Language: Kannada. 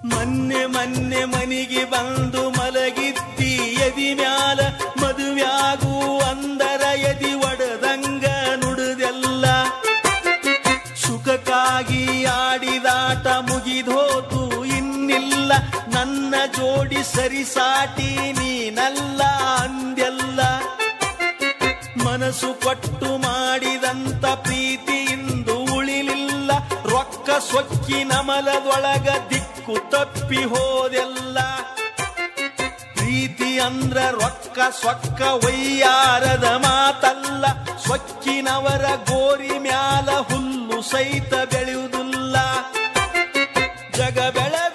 ಮೊನ್ನೆ ಮೊನ್ನೆ ಮನಿಗೆ ಬಂದು ಮಲಗಿತ್ತಿ ಎದಿ ಮ್ಯಾಲ ಮದುವ್ಯಾಗು ಅಂದರ ಎದಿ ಒಡದಂಗ ನುಡಿದೆಲ್ಲ ಸುಖಕ್ಕಾಗಿ ಆಡಿದಾಟ ಮುಗಿದೋತು ಇನ್ನಿಲ್ಲ ನನ್ನ ಜೋಡಿ ಸರಿಸಾಟಿ ನೀನಲ್ಲ ಅಂದೆಲ್ಲ ಮನಸ್ಸು ಕೊಟ್ಟು ಮಾಡಿದಂತ ಪ್ರೀತಿ ಇಂದು ಉಳಿಲಿಲ್ಲ ರೊಕ್ಕ ಸೊಕ್ಕಿ ನಮಲದೊಳಗ ದಿಕ್ಕು ತಪ್ಪಿ ಹೋದೆಲ್ಲ ಪ್ರೀತಿ ಅಂದ್ರ ರೊಕ್ಕ ಸೊಕ್ಕ ವೈಯಾರದ ಮಾತಲ್ಲ ಸೊಕ್ಕಿನವರ ಗೋರಿ ಮ್ಯಾಲ ಹುಲ್ಲು ಸಹಿತ ಬೆಳೆಯುವುದಿಲ್ಲ ಜಗ ಬೆಳ